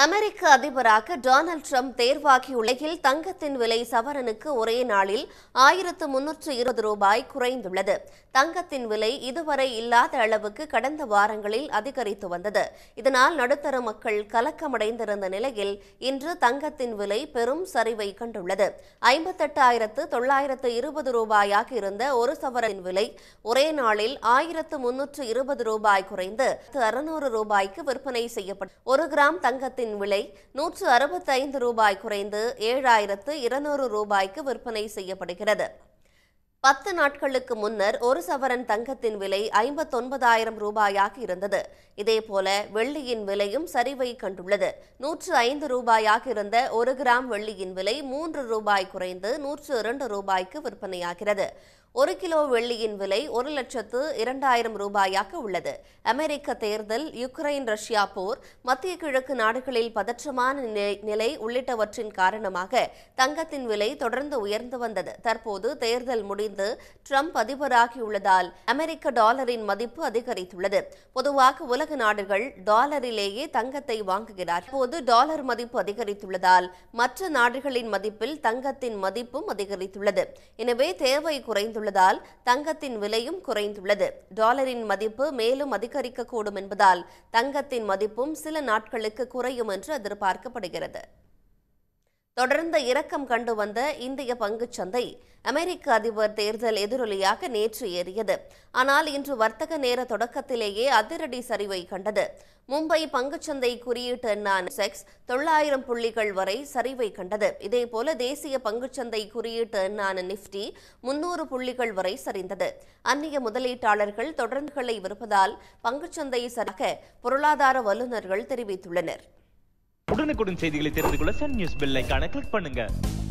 அமெரிக்க அதிபராக Donald Trump தேர்வாகியுள்ள நிலையில் தங்கத்தின் விலை சவரனுக்கு ஒரே நாளில் ஆயிரத்து முன்னூற்று இருபது ரூபாய் குறைந்துள்ளது தங்கத்தின் விலை இதுவரை இல்லாத அளவுக்கு கடந்த வாரங்களில் அதிகரித்து வந்தது இதனால் நடுத்தர மக்கள் கலக்கமடைந்திருந்த நிலையில் இன்று தங்கத்தின் விலை பெரும் சரிவை கண்டுள்ளது ஐம்பத்தெட்டாயிரத்து தொள்ளாயிரத்து இருபது ரூபாயாக இருந்த ஒரு சவரனின் விலை ஒரே நாளில் ஆயிரத்து முன்னூற்று இருபது ரூபாய் குறைந்து அறுநூறு ரூபாய்க்கு விற்பனை செய்யப்படும் ஒரு கிராம் தங்கத்தின் விலை நூற்று அறுபத்தைந்து ரூபாய் குறைந்து ஏழாயிரத்து இருநூறு ரூபாய்க்கு விற்பனை செய்யப்படுகிறது பத்து நாட்களுக்கு முன்னர் ஒரு சவரன் தங்கத்தின் விலை ஐம்பத்தொன்பதாயிரம் ரூபாயாக இருந்தது இதேபோல வெள்ளியின் விலையும் சரிவை கண்டுள்ளது நூற்று ஐந்து ரூபாயாக இருந்த ஒரு கிராம் வெள்ளியின் விலை மூன்று ரூபாய் குறைந்து நூற்று இரண்டு ரூபாய்க்கு விற்பனையாகிறது ஒரு கிலோ வெள்ளியின் விலை ஒரு லட்சத்து இரண்டாயிரம் ரூபாயாக உள்ளது அமெரிக்க தேர்தல் யுக்ரைன் ரஷ்யா போர் மத்திய கிழக்கு நாடுகளில் பதற்றமான நிலை- நிலை உள்ளிட்டவற்றின் காரணமாக தங்கத்தின் விலை தொடர்ந்து உயர்ந்து வந்தது தற்போது தேர்தல் முடிந்து ட்ரம்ப் அதிபராகியுள்ளதால் அமெரிக்க டாலரின் மதிப்பு அதிகரித்துள்ளது பொதுவாக உலக நாடுகள் டாலரிலேயே தங்கத்தை வாங்குகிறார் இப்போது டாலர் மதிப்பு அதிகரித்துள்ளதால் மற்ற நாடுகளின் மதிப்பில் தங்கத்தின் மதிப்பும் அதிகரித்துள்ளது எனவே தேவை குறைந்துள்ளதால் தங்கத்தின் விலையும் குறைந்துள்ளது டாலரின் மதிப்பு மேலும் அதிகரிக்கக்கூடும் என்பதால் தங்கத்தின் மதிப்பும் சில நாட்களுக்கு குறையும் என்று எதிர்பார்க்கப்படுகிறது தொடர்ந்த இரக்கம் கண்டு வந்த இந்திய பங்குச் சந்தை அமெரிக்க அதிபர் தேர்தல் எதிரொலியாக நேற்று ஏறியது ஆனால் இன்று வர்த்தக நேர தொடக்கத்திலேயே அதிரடி சரிவை கண்டது மும்பை பங்குச்சந்தை குறியீட்டு எண்ணான செக்ஸ் தொள்ளாயிரம் புள்ளிகள் வரை சரிவை கண்டது இதேபோல தேசிய பங்குச்சந்தை குறியீட்டு எண்ணான நிப்டி முன்னூறு புள்ளிகள் வரை சரிந்தது அந்நிய முதலீட்டாளர்கள் தொடர்ந்துகளை விற்பதால் பங்குச்சந்தை சரியாக பொருளாதார வல்லுநர்கள் தெரிவித்துள்ளனர் உடனுக்குடன் செய்திகளை தெரிந்து கொள்ள சன் நியூஸ் பெல் ஐகானை கிளிக் பண்ணுங்க